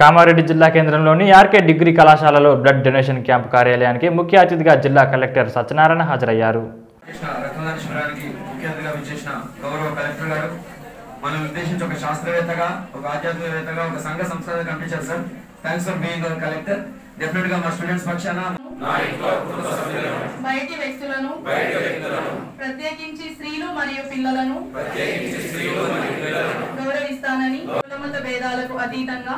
కామారెడ్డి జిల్లా కేంద్రంలోని RK degree కళాశాలలో బ్లడ్ డొనేషన్ క్యాంపు కార్యాలయానికి ముఖ్య అతిథిగా జిల్లా కలెక్టర్ సత్యనారాయణ హాజరయ్యారు చేసిన రక్తదాన శిబిరానికి ముఖ్య అతిథిగా విచ్చేసిన గౌరవ కలెక్టర్ గారు మనం ఉద్దేశించి ఒక శాస్త్రవేత్తగా ఒక ఆధ్యాత్మికవేత్తగా ఒక సంఘ సంస్థగా కనిపించారు sir thanks for being our collector definite గా మా స్టూడెంట్స్ పక్షాన బయటి వ్యక్తులను ప్రత్యేకించి స్త్రీలు మరియు పిల్లలను గౌరవిస్తానని కులమత భేదాలకు అతీతంగా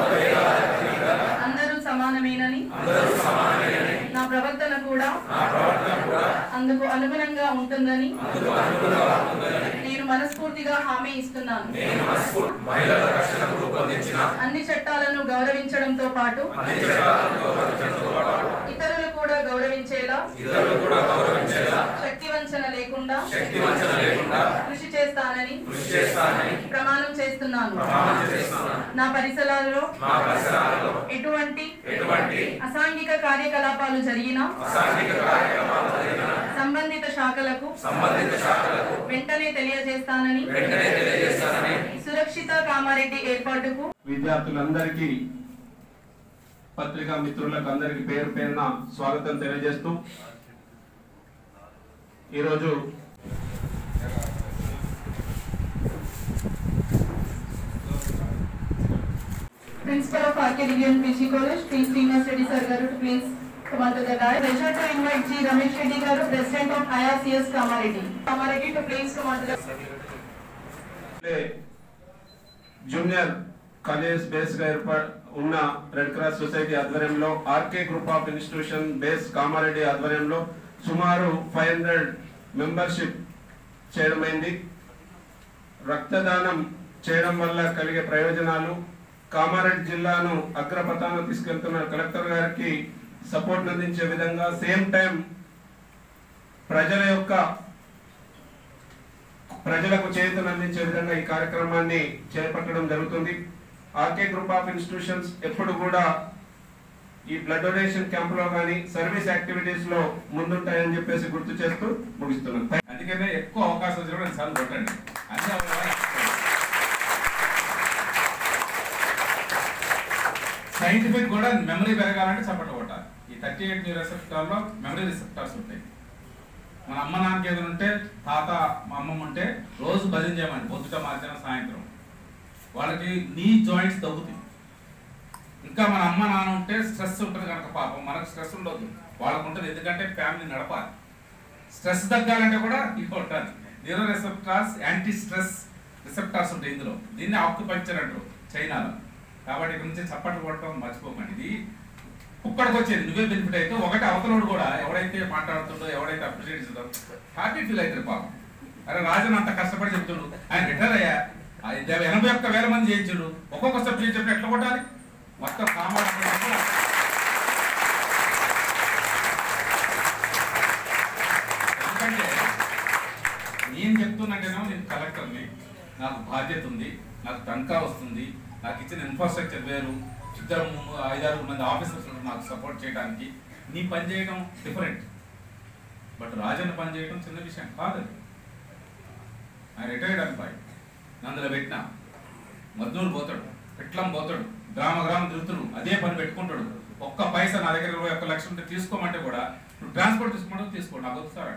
అందరూ సమానమేనని నా ప్రవర్తన కూడా అందుకు అనుగుణంగా ఉంటుందని నేను మనస్ఫూర్తిగా హామీ ఇస్తున్నాను అన్ని చట్టాలను గౌరవించడంతో పాటు ఇతరులు కూడా గౌరవించేలా శక్తి వంచన లేకుండా కృషి చేస్తానని ప్రమాణం చేస్తున్నాను నా పరిసరాలలో ఎటువంటి అసాంఘిక కార్యకలాపాలు జరిగినా సంబంధిత శాఖలకు వెంటనే తెలియజేస్తానని సురక్షిత కామారెడ్డి ఏర్పాటుకు విద్యార్థులందరికీ పత్రికా మిత్రులకు అందరికీ పేరు పేరున స్వాగతం తెలియజేస్తూ ఈరోజు Principal of RK Division PC College, P. Srinivas Reddy sir garu to please come onto the dais. Pleasure to invite G. Ramesh Reddy garu, President of IRCS Kamareddy. Kamareddy to please come onto the junior college base గా ఏర్ప- ఉన్న red cross society ఆధ్వర్యంలో RK group of institution base Kamareddy ఆధ్వర్యంలో సుమారు five hundred membership చేయడమైంది రక్తదానం చేయడం వల్ల కలిగే ప్రయోజనాలు కామారెడ్డి జిల్లాను అగ్రపథాన తీసుకెళ్తున్న కలెక్టర్ గారికి సపోర్ట్ అందించే విధంగా సేమ్ టైం ప్రజల యొక్క ప్రజలకు చేతులు అందించే విధంగా ఈ కార్యక్రమాన్ని చేపట్టడం జరుగుతుంది ఆర్కే గ్రూప్ ఆఫ్ ఇన్స్టిట్యూషన్స్ ఎప్పుడు కూడా ఈ బ్లడ్ డొనేషన్ క్యాంప్ లో కానీ సర్వీస్ యాక్టివిటీస్ లో ముందుంటాయని చెప్పేసి గుర్తు చేస్తూ ముగిస్తున్నాను అందుకనే ఎక్కువ అవకాశం వచ్చినప్పుడు రెండు సార్లు కొట్టండి అన్ని అవకాశాలు సైంటిఫిక్ కూడా మెమరీ పెరగాలంటే చప్పట కొట్టాలి ఈ థర్టీ ఎయిట్ న్యూ రిసెప్టార్లో మెమరీ రిసెప్టార్స్ ఉంటాయి మన అమ్మ నాన్నకి ఏదైనా ఉంటే తాత మా అమ్మమ్మ ఉంటే రోజు భజన చేయమని పొద్దుట మధ్యాహ్నం సాయంత్రం వాళ్ళకి నీ జాయింట్స్ తగ్గుతాయి ఇంకా మన అమ్మ నాన్న ఉంటే స్ట్రెస్ ఉంటుంది కనుక పాపం మనకు స్ట్రెస్ ఉండదు వాళ్ళకు ఉంటుంది ఎందుకంటే ఫ్యామిలీ నడపాలి స్ట్రెస్ తగ్గాలంటే కూడా ఇది ఉండాలి neuro receptors anti stress receptors ఉంటాయి ఇందులో దీన్ని ఆక్యుపంక్చర్ అంటారు చైనాలో కాబట్టి ఇక్కడ నుంచి చప్పట్లు కొట్టడం మర్చిపోకండి ఇది కుక్కడికి వచ్చేది నువ్వే బెనిఫిట్ అయితే ఒకటి అవతలోడు కూడా ఎవడైతే మాట్లాడుతుండో ఎవడైతే అప్రిషియేట్ చేస్తుందో హ్యాపీ ఫీల్ అవుతారు పాపం అరే రాజన్ అంత కష్టపడి చెప్తుండు ఆయన రిటైర్ అయ్యా ఆ ఇద్దరు ఎనభై ఒక్క వేల మంది చేయించుడు ఒక్కొక్క సబ్జెక్ట్ చెప్పి ఎట్లా కొట్టాలి మొత్తం కామాడు ఎందుకంటే నేను చెప్తున్నట్టేమో నేను కలెక్టర్ని నాకు బాధ్యత ఉంది నాకు తనఖా వస్తుంది నాకు ఇచ్చిన ఇన్ఫ్రాస్ట్రక్చర్ వేరు ఇద్దరు ము- ఐదారు మంది ఆఫీసర్స్ ఉన్నారు నాకు సపోర్ట్ చేయడానికి నీ పని చేయడం డిఫరెంట్ బట్ రాజన్న పని చేయడం చిన్న విషయం కాదు అది. ఆయన రిటైర్డ్ ఎంప్లాయ్ నందులో పెట్టిన మద్దూరు పోతాడు పెట్లం పోతాడు గ్రామ గ్రామం తిరుగుతాడు అదే పని పెట్టుకుంటాడు ఒక్క పైసా నా దగ్గర ఇరవై ఒక్క లక్ష ఉంటే తీసుకోమంటే కూడా నువ్వు ట్రాన్స్పోర్ట్ తీసుకోమంటే తీసుకో నాకు వస్తారా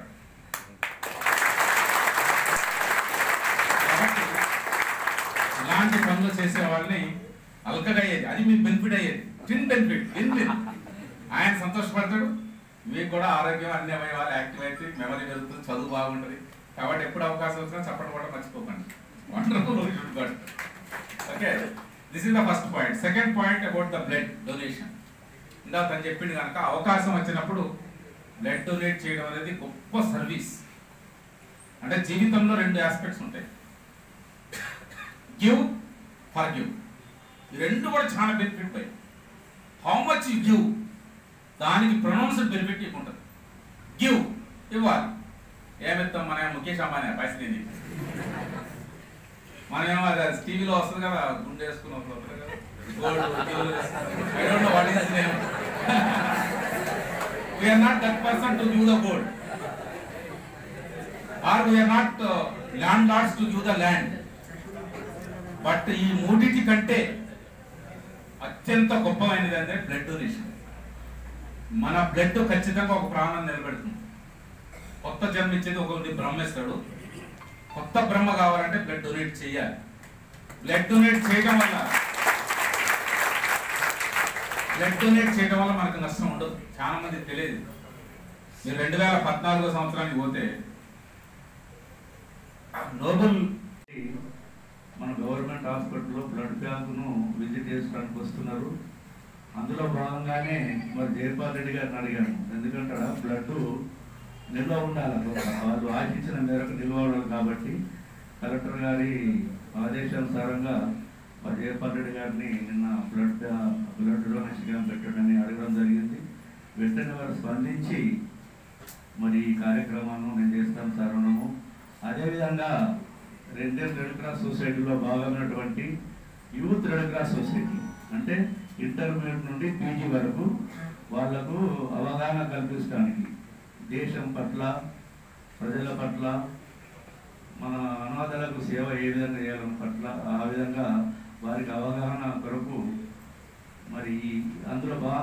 కాబట్టి ఇలాంటి పనులు చేసే వాళ్ళని అల్కగా అయ్యేది అది మీకు బెనిఫిట్ అయ్యేది ట్విన్ బెనిఫిట్ విన్ విన్ ఆయన సంతోషపడతాడు మీకు కూడా ఆరోగ్యం అన్ని అవయవాలు యాక్టివ్ అయితే మెమరీ పెరుగుతుంది చదువు బాగుంటుంది కాబట్టి ఎప్పుడు అవకాశం వచ్చినా చప్పటి కూడా మర్చిపోకండి wonderful okay this is the first point second point about the blood donation ఇందాక తను చెప్పింది కనుక అవకాశం వచ్చినప్పుడు బ్లడ్ డొనేట్ చేయడం అనేది గొప్ప సర్వీస్ అంటే జీవితంలో రెండు ఆస్పెక్ట్స్ ఉంటాయి గివ్ ఫర్ గివ్ ఈ రెండు కూడా చాలా బెనిఫిట్ పోయి హౌ మచ్ యూ గివ్ దానికి ప్రొనౌన్స్డ్ బెనిఫిట్ నీకు ఉంటుంది గివ్ ఇవ్వాలి ఏమిస్తాం మన ముఖేష్ అంబానీ పైసలు తిని మనమేమో అది టీవీలో వస్తుంది కదా గుండె వేసుకుని వస్తుంది కదా Gold, jewel, I don't know what is his name. we are not that person to give the gold. Or we are not uh, landlords to give the land. But ఈ మూడిటి కంటే అత్యంత గొప్పమైనది అంటే బ్లడ్ డొనేషన్ మన blood ఖచ్చితంగా ఒక ప్రాణం నిలబెడుతుంది కొత్త జన్మ ఇచ్చేది ఒక బ్రహ్మ ఇస్తాడు కొత్త బ్రహ్మ కావాలంటే బ్లడ్ డొనేట్ చేయాలి బ్లడ్ డొనేట్ చేయడం వల్ల బ్లడ్ డొనేట్ చేయడం వల్ల మనకు నష్టం ఉండదు చాలా మందికి తెలియదు మీరు రెండు వేల పద్నాలుగో సంవత్సరానికి పోతే నోబెల్ మన గవర్నమెంట్ హాస్పిటల్లో బ్లడ్ బ్యాంకును విజిట్ చేసుకోవడానికి వస్తున్నారు అందులో భాగంగానే మరి జయపాల్ రెడ్డి గారిని అడిగాను ఎందుకంటే ఆడ బ్లడ్ నిల్వ ఉండాలి వాళ్ళు ఆశించిన మేరకు నిల్వ ఉండాలి కాబట్టి కలెక్టర్ గారి ఆదేశానుసారంగా మరి జయపాల్ రెడ్డి గారిని నిన్న బ్లడ్ బ్యా- బ్లడ్ డొనేషన్ క్యాంప్ పెట్టడని అడగడం జరిగింది వెంటనే వారు స్పందించి మరి ఈ కార్యక్రమాన్ని నేను చేస్తాను సార్ అన్నాము అదేవిధంగా రెండేళ్ళ రెడ్ క్రాస్ సొసైటీలో భాగమైనటువంటి యూత్ రెడ్ క్రాస్ సొసైటీ అంటే ఇంటర్మీడియట్ నుండి పీజీ వరకు వాళ్లకు అవగాహన కల్పించడానికి దేశం పట్ల ప్రజల పట్ల మన అనాథలకు సేవ ఏ విధంగా చేయాలని పట్ల ఆ విధంగా వారికి అవగాహన కొరకు మరి అందులో భాగంగా